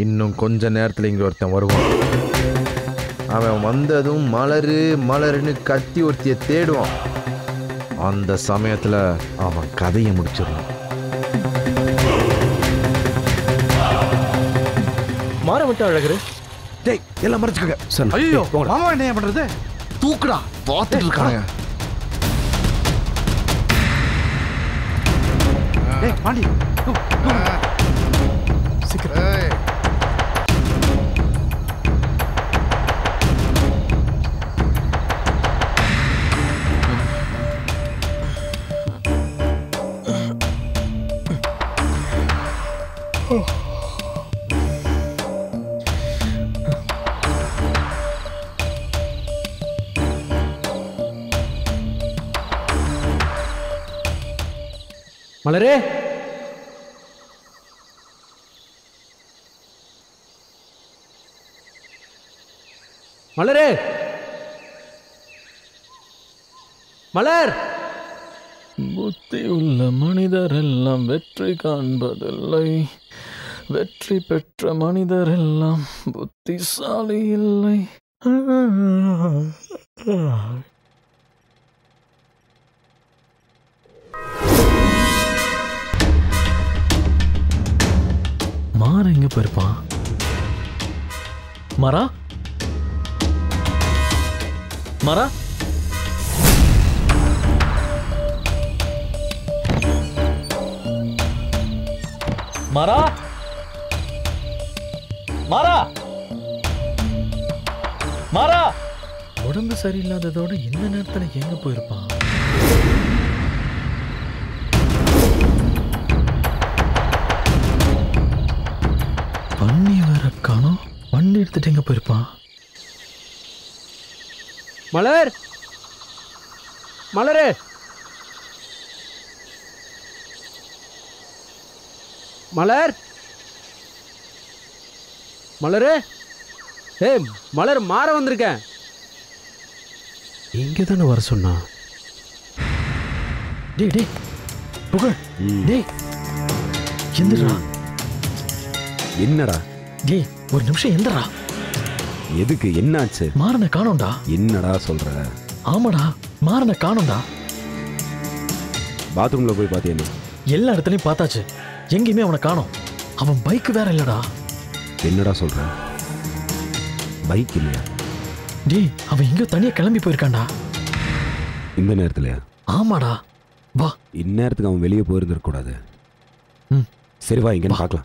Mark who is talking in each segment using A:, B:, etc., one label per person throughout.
A: இன்னும் கொஞ்ச நேரத்தில் இங்கே ஒருத்தன் வருவான் அவன் வந்ததும் மலரு மலருன்னு கத்தி ஒருத்திய தேடுவான் அந்த சமயத்தில் அவன் கதையை முடிச்சிடலாம்
B: மாற விட்டு அழகரு
A: டேய் எல்லாம் மறைச்சுக்கங்க சார்
C: ஐயோ மாமா என்ன பண்றது
A: தூக்குடா பார்த்துட்டு இருக்காங்க
C: ஏய் பாண்டி தூ, தூ. சீக்கிரம்
B: மலரே மலரே மலர்
D: புத்தியுள்ள மனிதரெல்லாம் வெற்றி காண்பதில்லை வெற்றி பெற்ற மனிதரெல்லாம் புத்திசாலி இல்லை மாற எங்க போயிருப்பான் மரா மரா மாறா மாறா மாறா உடம்பு சரியில்லாததோட இந்த நேரத்துல எங்க போயிருப்பான் பண்ணி வேற காணோம் வண்டி எடுத்துட்டு எங்க போயிருப்பான்
B: மலர் மலரே மலர் மலரே ஏய் மலர் மாற வந்திருக்கேன்
E: இங்கே தானே வர சொன்னா
D: டேய் டேய் புகழ் டேய் எந்திரா
E: என்னடா
D: டேய் ஒரு நிமிஷம் எந்திரா
E: எதுக்கு என்னாச்சு
D: மாறனை காணோம்டா
E: என்னடா சொல்ற
D: ஆமாடா மாறனை காணோம்டா
E: பாத்ரூம்ல போய் பாத்தியா
D: எல்லா இடத்துலயும் பார்த்தாச்சு எங்கேயுமே அவனை காணோம் அவன் பைக் வேற இல்லடா
E: என்னடா சொல்ற பைக் இல்லையா
D: டேய் அவன் எங்கேயோ தனியா கிளம்பி போயிருக்கான்டா
E: இந்த நேரத்துலயா
D: ஆமாடா வா
E: இந்நேரத்துக்கு அவன் வெளியே போயிருந்திருக்க கூடாது
D: ம்.
E: சரி வா இங்கன்னு பார்க்கலாம்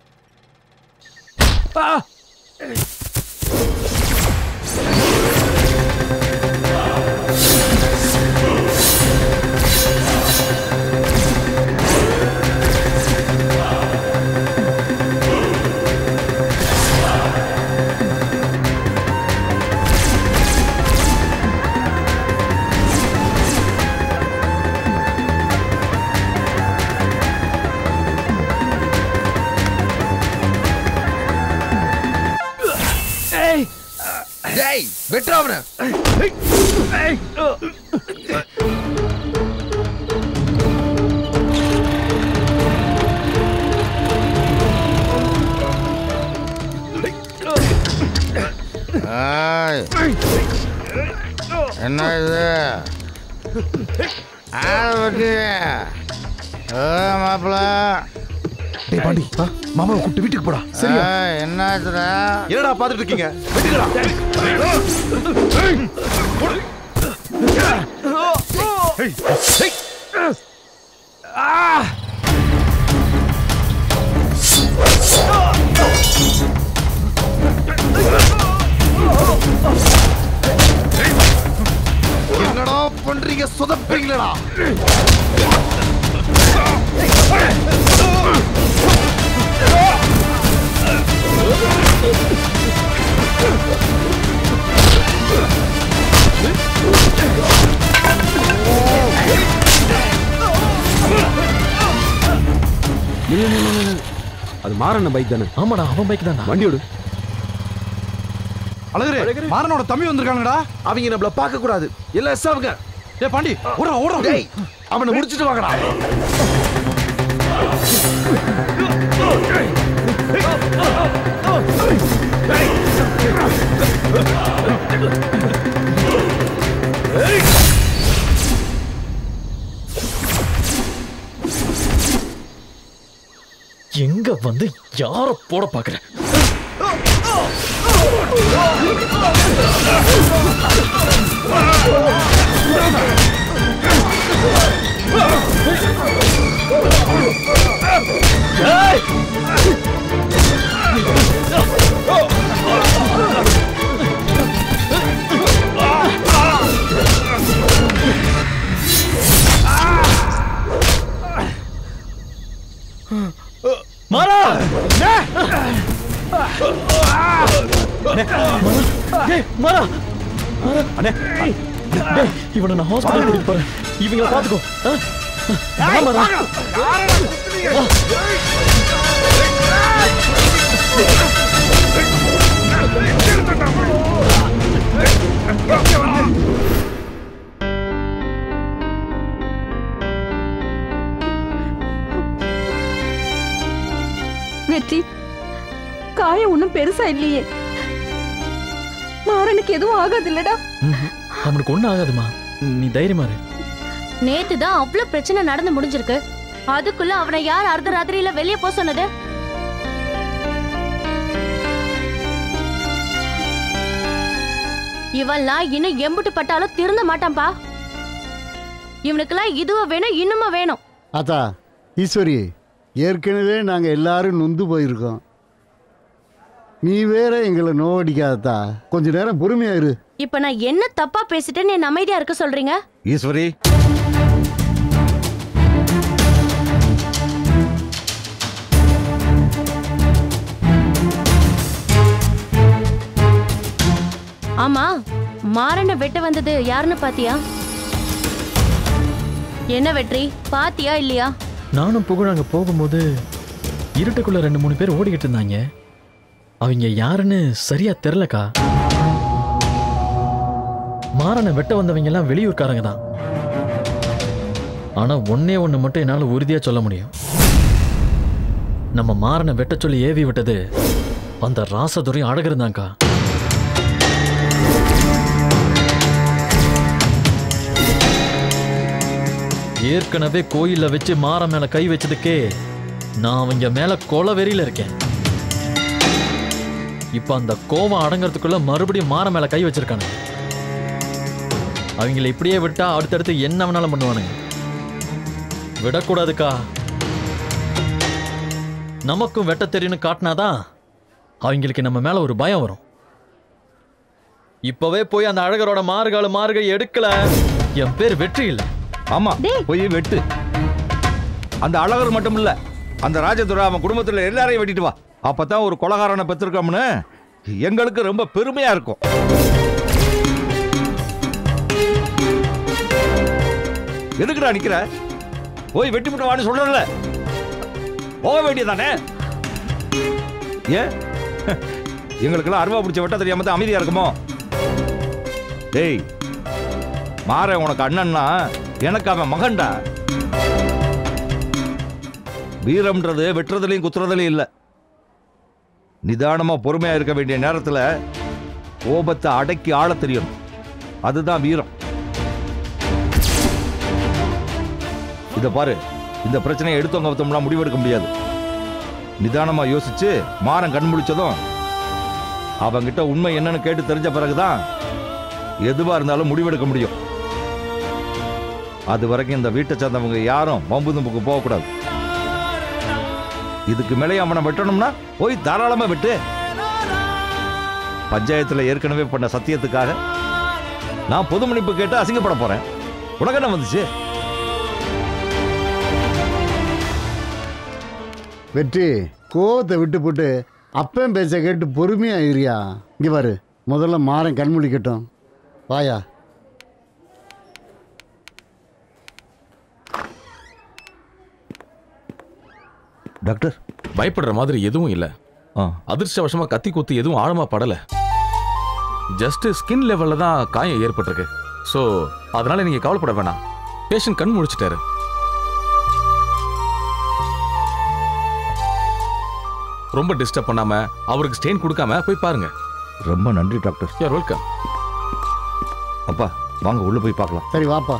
A: டேய் வெட்டுறா அவனை
F: ஏய். என்ன இது ஆள் வெட்டி மாப்பிள்ள
A: டேய் பாண்டி மாமாவை கூப்பிட்டு வீட்டுக்கு போடா சரியா
F: என்னாச்சுடா
A: என்னடா பார்த்துட்டு இருக்கீங்க வெட்டுக்கடா என்னடா பண்றீங்க சொதப்பீங்களடா
E: நில்லு, நில்லு, நில்லு, நில்லு. அது மாறன பைக் தானே
D: ஆமாடா அவன் பைக் தான்டா
E: வண்டி விடு
C: அழகரு மாறனோட தம்பி வந்திருக்காங்கடா
A: அவங்க நம்மள பார்க்க கூடாது எல்லாம் எஸ் அவங்க
C: டேய் பாண்டி ஓடுறா ஓடுறா
A: டேய் அவனை முடிச்சிட்டு வாங்கடா
D: எங்க வந்து யார போட பாக்குற மாறா டேய், மாறா டேய், இவனை நான் ஹாஸ்பிட்டல் கூட்டிட்டு போறேன் இவங்கள பாத்துக்கோ ஆ? வா, மாறா.
F: வெற்றி காயம் ஒண்ணும் பெருசா இல்லையே மாறனுக்கு எதுவும் ஆகாது இல்லடா
D: ம்ஹும். அவனுக்கு ஒண்ணும் ஆகாதுமா நீ தைரியமா இரு
G: நேத்து தான் அவ்வளவு பிரச்சனை நடந்து முடிஞ்சிருக்கு அதுக்குள்ள அவனை யார் அர்த்த ராத்திரியில வெளியே போக சொன்னது இவன்லாம் இன்னும் எம்புட்டு பட்டாலும் திருந்த மாட்டான்பா இவனுக்கெல்லாம் இதுவும் வேணும் இன்னுமா வேணும்
H: ஆத்தா ஈஸ்வரி ஏற்கனவே நாங்கள் எல்லாரும் நொந்து போயிருக்கோம் நீ வேற எங்களை நோவடிக்காதத்தா கொஞ்ச நேரம் பொறுமையா இரு
G: இப்ப நான் என்ன தப்பா பேசிட்டேன்னு என்ன அமைதியா இருக்க சொல்றீங்க
A: ஈஸ்வரி
G: ஆமா மாறனை வெட்ட வந்தது யாருன்னு பாத்தியா என்ன வெற்றி பாத்தியா இல்லையா
D: நானும் புகழ் அங்க போகும்போது இருட்டுக்குள்ள ரெண்டு மூணு பேர் ஓடிக்கிட்டு இருந்தாங்க அவங்க யாருன்னு சரியா தெரிலக்கா மாறனை வெட்ட வந்தவங்க எல்லாம் வெளியூர்காரங்க தான் ஆனா ஒன்னே ஒண்ணு மட்டும் என்னால உறுதியா சொல்ல முடியும் நம்ம மாறனை வெட்ட சொல்லி ஏவி விட்டது அந்த ராசதுரை அழகிருந்தாங்க்கா ஏற்கனவே கோயில்ல வச்சு மாற மேல கை வச்சதுக்கே நான் அவங்க மேல கொலை வெறியில இருக்கேன் இப்ப அந்த கோவம் அடங்கறதுக்குள்ள மறுபடியும் மாற மேல கை வச்சிருக்கானுங்க அவங்கள இப்படியே விட்டா அடுத்தடுத்து என்ன வேணாலும் பண்ணுவானுங்க விடக்கூடாதுக்கா நமக்கும் வெட்ட தெரியும்னு காட்டினாதான் அவங்களுக்கு நம்ம மேல ஒரு பயம் வரும் இப்பவே போய் அந்த அழகரோட மாறுகால மாறுகை எடுக்கல என் பேர் வெற்றி இல்லை
I: ஆமா போய் வெட்டு அந்த அழகர் மட்டும் இல்ல அந்த ராஜதுரை அவன் குடும்பத்துல எல்லாரையும் வெட்டிட்டு வா அப்பதான் ஒரு கொலகாரனை பெற்றிருக்கோம்னு எங்களுக்கு ரொம்ப பெருமையா இருக்கும் எதுக்குடா நிக்கிற போய் வெட்டி விட்டு வான்னு சொல்லல போக வேண்டியதானே ஏன் எங்களுக்கெல்லாம் அருவா பிடிச்ச வெட்ட தெரியாம தான் அமைதியா இருக்குமோ டேய் மாற உனக்கு அண்ணன்னா எனக்கு அவன் மகன்டா வீரம்ன்றது வெட்டுறதுலையும் குத்துறதுலையும் இல்லை நிதானமா பொறுமையா இருக்க வேண்டிய நேரத்துல கோபத்தை அடக்கி ஆள தெரியணும் அதுதான் வீரம் இத பாரு இந்த பிரச்சனையை எடுத்தவங்க கவுத்தோம்லாம் முடிவெடுக்க முடியாது நிதானமா யோசிச்சு மாறன் கண் முழிச்சதும் அவங்கிட்ட உண்மை என்னன்னு கேட்டு தெரிஞ்ச பிறகுதான் எதுவா இருந்தாலும் முடிவெடுக்க முடியும் அது வரைக்கும் இந்த வீட்டை சேர்ந்தவங்க யாரும் வம்பு தும்புக்கு போகக்கூடாது இதுக்கு மேலே அவனை வெட்டணும்னா போய் தாராளமா வெட்டு பஞ்சாயத்துல ஏற்கனவே பண்ண சத்தியத்துக்காக நான் பொது மன்னிப்பு கேட்டு அசிங்கப்பட போறேன் உனக்கு என்ன வந்துச்சு
H: வெற்றி கோவத்தை விட்டு போட்டு அப்பன் பேச்ச கேட்டு பொறுமையா இருயா இங்க பாரு முதல்ல மாறன் கண்மூடிக்கட்டும் வாயா
I: டாக்டர்
J: பயப்படுற மாதிரி எதுவும் இல்ல
I: ஆ
J: அதிர்ஷ்டவசமா கத்தி குத்து எதுவும் ஆழமா படல ஜஸ்ட் ஸ்கின் லெவல்ல தான் காயம் ஏற்பட்டிருக்கு ஸோ அதனால நீங்க கவலைப்பட வேணாம் பேஷண்ட் கண் முழிச்சிட்டாரு ரொம்ப டிஸ்டர்ப் பண்ணாம அவருக்கு ஸ்டெயின் கொடுக்காம போய் பாருங்க
I: ரொம்ப நன்றி டாக்டர்
J: யூஆர் வெல்கம்
I: அப்பா வாங்க உள்ள போய் பார்க்கலாம்
H: சரி வாப்பா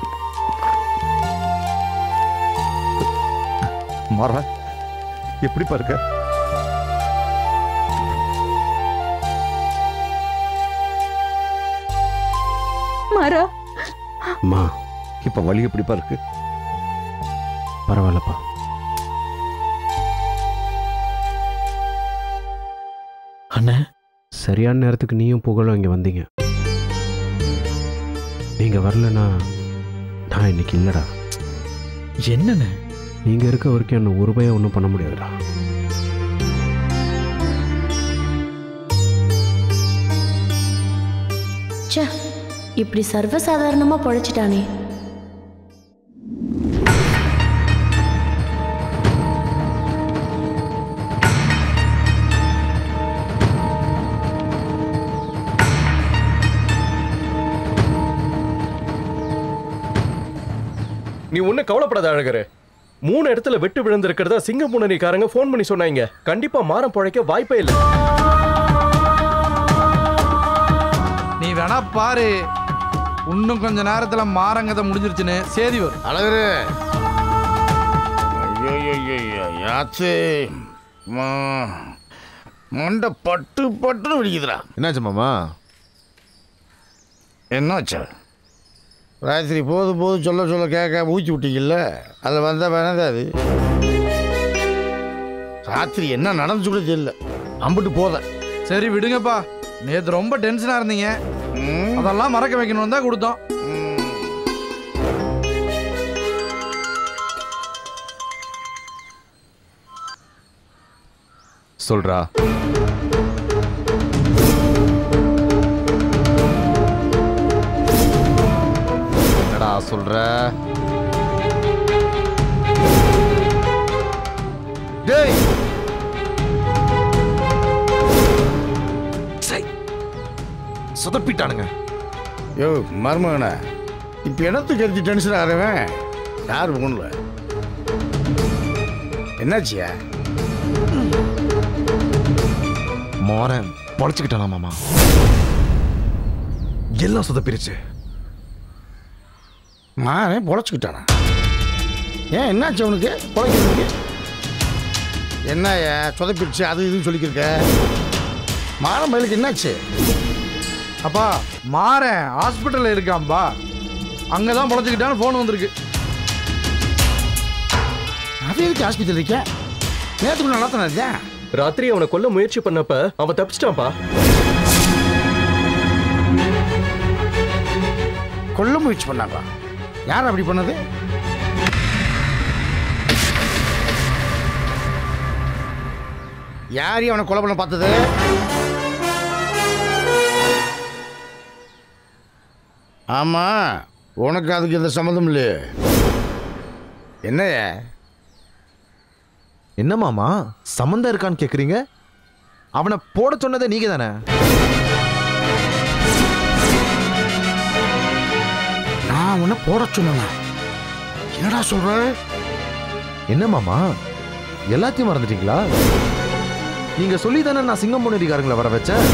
I: மாறா எப்படிப்பா இருக்க
F: மாறா
E: அம்மா
I: இப்ப வலி எப்படிப்பா இருக்கு
E: பரவாயில்லப்பா
D: அண்ணே
E: சரியான நேரத்துக்கு நீயும் புகழும் இங்கே வந்தீங்க நீங்கள் வரலனா நான் இன்னைக்கு இல்லைடா
D: என்னண்ணே
E: நீங்கள் இருக்க வரைக்கும் என்ன ஒரு ரூபாயை ஒன்றும் பண்ண முடியாதுடா
G: ச்சே இப்படி சர்வசாதாரணமா பொழைச்சிட்டானே
K: நீ ஒன்றும் கவலைப்படாத அழகரு மூணு இடத்துல வெட்டு விழுந்திருக்கிறதா சிங்கப்பூனரிக்காரங்க ஃபோன் பண்ணி சொன்னாங்க கண்டிப்பா மாறம் பழைக்க வாய்ப்பே இல்லை
C: நீ வேணா பாரு இன்னும் கொஞ்ச நேரத்துல மாரங்கதை முடிஞ்சிருச்சுன்னு சேதி வரும்
L: அழகரு ஐயோ யாச்சு மா மண்டை பட்டு பட்டு வெடிக்குதுடா
A: என்னாச்சு மாமா
L: என்னாச்சு ராத்திரி போது போது சொல்ல சொல்ல கேட்க ஊச்சி விட்டீங்கல்ல அதில் வந்த வேணாது அது ராத்திரி என்ன நடந்துச்சு கூட தெரியல அம்பிட்டு போத
C: சரி விடுங்கப்பா நேத்து ரொம்ப டென்ஷனா இருந்தீங்க அதெல்லாம் மறக்க வைக்கணும் தான் கொடுத்தோம்
A: சொல்றா என்னடா சொல்ற டேய் சை. சொதப்பிட்டானுங்க
L: யோ மருமகனே இப்போ என்னத்துக்கு எடுத்து டென்ஷன் ஆகிறவன் யார் ஒன்றும் என்னாச்சியா
A: மாறன் பொழைச்சுக்கிட்டானா மாமா எல்லாம் சொதப்பிருச்சு
L: மாறன் பொழைச்சிக்கிட்டானா ஏன் என்னாச்சு அவனுக்கு பொழைக்கிறதுக்கு என்னய்யா சொதப்பிடுச்சு அது இதுன்னு சொல்லிக்கிருக்க மாறன் மயிலுக்கு என்னாச்சு
C: அப்பா மாறேன் ஹாஸ்பிட்டல்ல இருக்கான்பா அங்கதான் பொழைச்சிக்கிட்டான்னு ஃபோன் வந்திருக்கு
L: அது எதுக்கு ஆஸ்பத்திரி இருக்க நேற்றுக்கு நல்லா தானே இருக்கேன்
K: ராத்திரி அவனை கொல்ல முயற்சி பண்ணப்ப அவன் தப்பிச்சிட்டான்ப்பா
L: கொல்ல முயற்சி பண்ணாங்க யார் அப்படி பண்ணது யார் அவனை கொலை பண்ண பார்த்தது ஆமா உனக்கு அதுக்கு எந்த சம்மந்தம் இல்லையே என்னய்யா
A: என்ன மாமா சம்மந்தம் இருக்கான்னு கேக்குறீங்க அவனை போட சொன்னதே நீங்க தானே
L: நான் உன்னை போட சொன்னேனா என்னடா சொல்ற
A: என்ன மாமா எல்லாத்தையும் மறந்துட்டீங்களா நீங்க சொல்லி தானே நான் சிங்கம் பொன்னடிக்காரங்களை வர வச்சேன்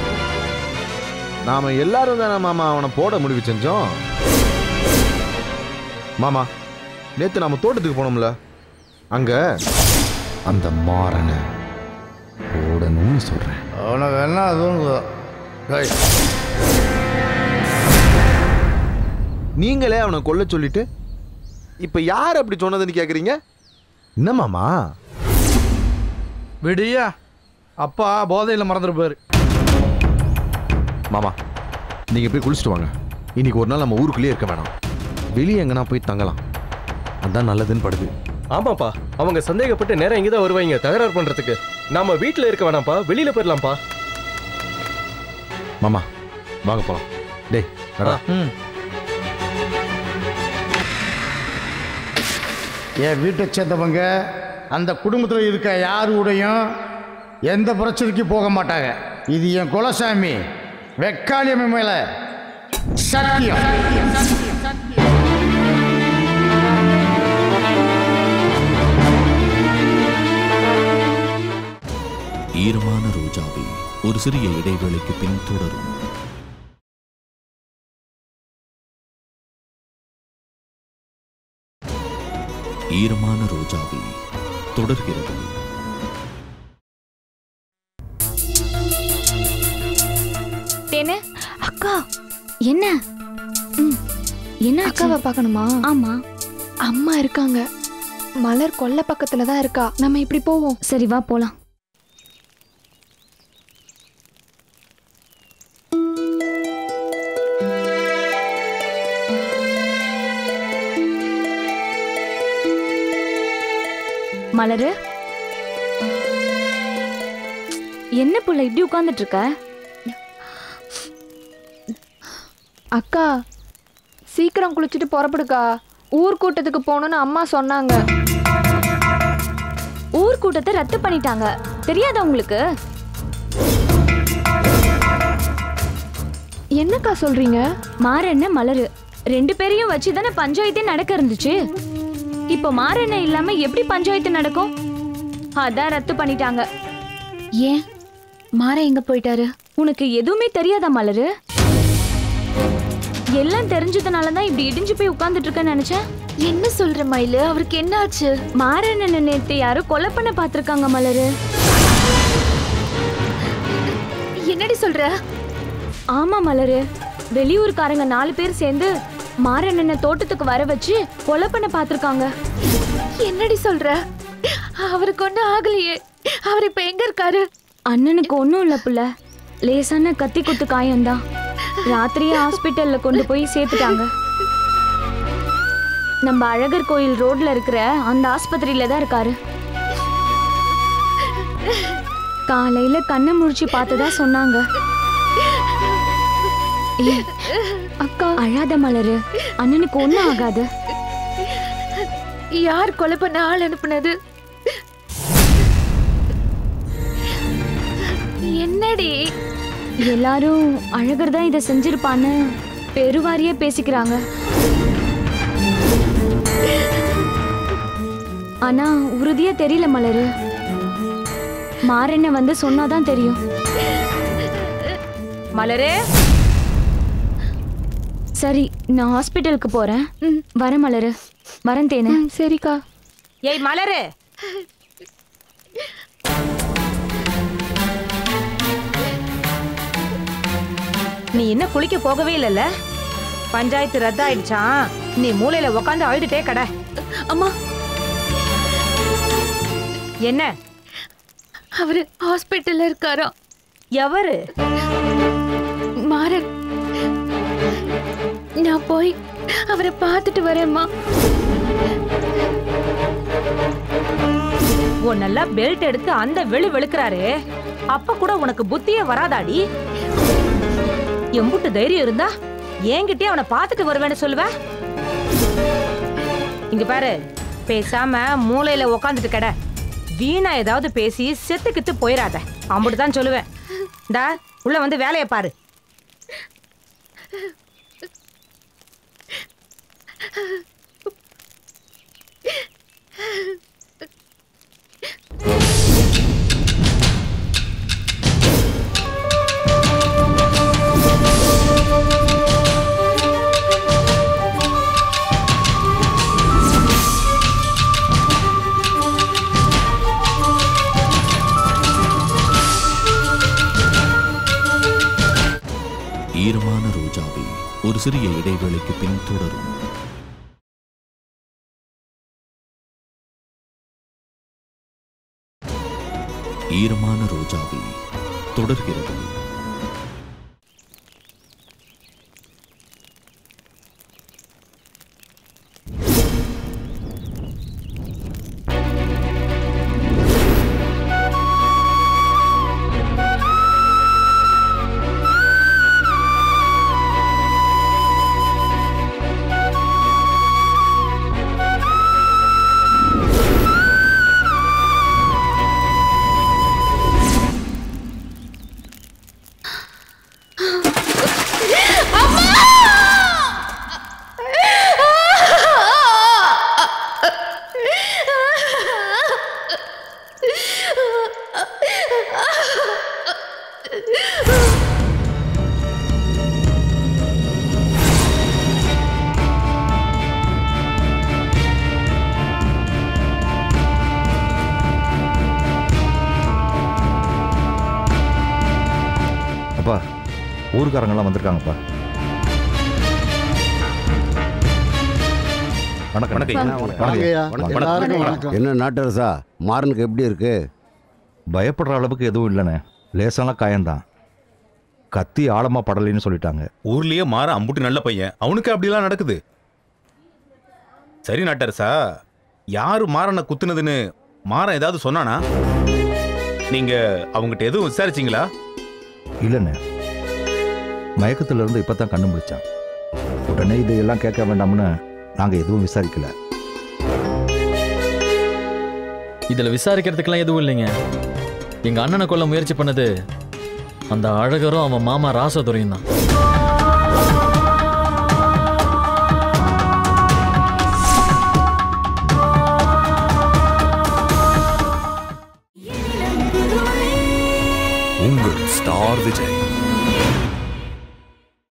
A: நாம எல்லாரும் தானே மாமா அவனை போட முடிவு செஞ்சோம் மாமா நேத்து நாம தோட்டத்துக்கு போனோம்ல அங்க அந்த மாறனை போடணும்னு சொல்றேன்
L: அவனை வேணா அதுவும் டேய்,
A: நீங்களே அவனை கொல்ல சொல்லிட்டு இப்ப யார் அப்படி சொன்னதுன்னு கேக்குறீங்க என்ன மாமா
C: விடியா அப்பா போதையில மறந்துருப்பாரு
A: மாமா நீங்க போய் குளிச்சுட்டு வாங்க இன்னைக்கு ஒரு நாள் நம்ம ஊருக்குள்ளேயே இருக்க வேணாம் வெளியே எங்கனா போய் தங்கலாம் அதான் நல்லதுன்னு படுது
K: ஆமாப்பா அவங்க சந்தேகப்பட்டு நேரம் இங்கே தான் வருவாங்க தகராறு பண்றதுக்கு நாம வீட்டில் இருக்க வேணாம்ப்பா வெளியில போயிடலாம்ப்பா
A: மாமா வாங்க போலாம் டேய் நடா
L: என் வீட்டை சேர்ந்தவங்க அந்த குடும்பத்தில் இருக்க யாரு கூடயும் எந்த பிரச்சனைக்கும் போக மாட்டாங்க இது என் குலசாமி வெக்காளியம்மை மேல சத்தியம்
M: ஈரமான ரோஜாவே ஒரு சிறிய இடைவேளைக்கு பின் தொடரும் ஈரமான ரோஜாவே தொடர்கிறது
N: தேனு அக்கா என்ன என்ன அக்காவை பார்க்கணுமா
G: ஆமா
N: அம்மா இருக்காங்க மலர் கொல்ல பக்கத்துல தான் இருக்கா நம்ம இப்படி போவோம்
G: சரி வா போலாம் மலரு என்ன புள்ள இப்படி உட்கார்ந்துட்டு இருக்க
N: அக்கா சீக்கிரம் குளிச்சுட்டு புறப்படுக்கா ஊர் கூட்டத்துக்கு போகணும்னு அம்மா சொன்னாங்க
G: ஊர் கூட்டத்தை ரத்து பண்ணிட்டாங்க தெரியாதா உங்களுக்கு
N: என்னக்கா சொல்றீங்க
G: மாறண்ண மலரு ரெண்டு பேரையும் வச்சு தானே பஞ்சாயத்தே நடக்க இருந்துச்சு இப்போ மாறண்ண இல்லாம எப்படி பஞ்சாயத்து நடக்கும் அதான் ரத்து பண்ணிட்டாங்க
N: ஏன் மாற எங்க போயிட்டாரு
G: உனக்கு எதுவுமே தெரியாதா மலரு எல்லாம் தெரிஞ்சதுனால தான் இப்படி இடிஞ்சு போய் உட்கார்ந்துட்டு இருக்கேன்னு நினைச்சேன்
N: என்ன சொல்ற மயிலு அவருக்கு என்ன ஆச்சு
G: மாறண்ணனை நேத்து யாரோ கொலை பண்ண பார்த்திருக்காங்க மலரு
N: என்னடி சொல்ற
G: ஆமா மலரு வெளியூர்காரங்க நாலு பேர் சேர்ந்து மாறண்ணனை தோட்டத்துக்கு வர வச்சு கொலை பண்ண பார்த்திருக்காங்க
N: என்னடி சொல்ற அவருக்கு ஒன்றும் ஆகலையே அவர் இப்ப எங்க இருக்காரு
G: அண்ணனுக்கு ஒன்றும் இல்லை புள்ள லேசான கத்தி குத்து காயம்தான் ராத்திரியே ஹாஸ்பிட்டல்ல கொண்டு போய் சேர்த்துட்டாங்க நம்ம அழகர் கோயில் ரோட்ல இருக்கிற அந்த ஆஸ்பத்திரியில தான் இருக்காரு காலையில கண்ணை முழிச்சு பார்த்ததா சொன்னாங்க ஏய்,
N: அக்கா
G: அழாத மலரு அண்ணனுக்கு ஒன்றும் ஆகாது
N: யார் கொலை பண்ண ஆள் அனுப்புனது என்னடி
G: எல்லாரும் அழகர் தான் இதை செஞ்சிருப்பான்னு பெருவாரியே பேசிக்கிறாங்க ஆனா உறுதியா தெரியல மலரு மாறண்ண வந்து சொன்னாதான் தெரியும்
F: மலரே
G: சரி நான் ஹாஸ்பிட்டலுக்கு போறேன் வரேன் மலரு வரேன் தேனு
N: சரிக்கா
F: ஏய் மலரு நீ இன்னும் குளிக்க போகவே இல்லைல்ல பஞ்சாயத்து ரத்தாயிடுச்சான் நீ மூலையில உக்காந்து அழுதுட்டே கடை
N: அம்மா
F: என்ன
N: அவரு ஹாஸ்பிட்டல்ல இருக்காராம்
F: எவரு
N: மாறன் நான் போய் அவரை பார்த்துட்டு வரேம்மா
F: உன் நல்லா பெல்ட் எடுத்து அந்த வெளு வெளுக்கிறாரு அப்ப கூட உனக்கு புத்தியே வராதாடி எம்புட்டு தைரியம் இருந்தா என்கிட்டயே அவனை பார்த்துட்டு வருவேன்னு சொல்லுவ இங்க பாரு பேசாம மூலையில உக்காந்துட்டு கட வீணா ஏதாவது பேசி செத்து கித்து போயிடாத அம்புட்டு சொல்லுவேன் டா உள்ள வந்து வேலையை பாரு
M: ஈரமான ரோஜாவே ஒரு சிறிய இடைவேளைக்கு பின் தொடரும் ஈரமான ரோஜாவே தொடர்கிறது
I: ஊருக்காரங்கெல்லாம் வந்திருக்காங்கப்பா வணக்கம்
H: வாங்கய்யா. எல்லாருக்கும் வணக்கம்.
O: என்ன நாட்டரசா மாறனுக்கு எப்படி இருக்கு
I: பயப்படுற அளவுக்கு எதுவும் இல்லைண்ணே லேசான காயம்தான் கத்தி ஆழமா படலைன்னு சொல்லிட்டாங்க
P: ஊர்லயே மாற அம்புட்டு நல்ல பையன் அவனுக்கு அப்படிலாம் நடக்குது சரி நாட்டரசா யாரு மாறனை குத்துனதுன்னு மாறன் ஏதாவது சொன்னானா நீங்க அவங்ககிட்ட எதுவும் விசாரிச்சீங்களா
I: இல்லைண்ணே மயக்கத்துல இருந்து இப்பதான் கண்ணு முடிச்சான் உடனே இதையெல்லாம் கேட்க வேண்டாம்னு நாங்க எதுவும் விசாரிக்கல
D: இதுல விசாரிக்கிறதுக்கெல்லாம் எதுவும் இல்லைங்க எங்க அண்ணனை கொல்ல முயற்சி பண்ணது அந்த அழகரும் அவன் மாமா ராசதுரையும் தான்
M: உங்கள் ஸ்டார் விஜய்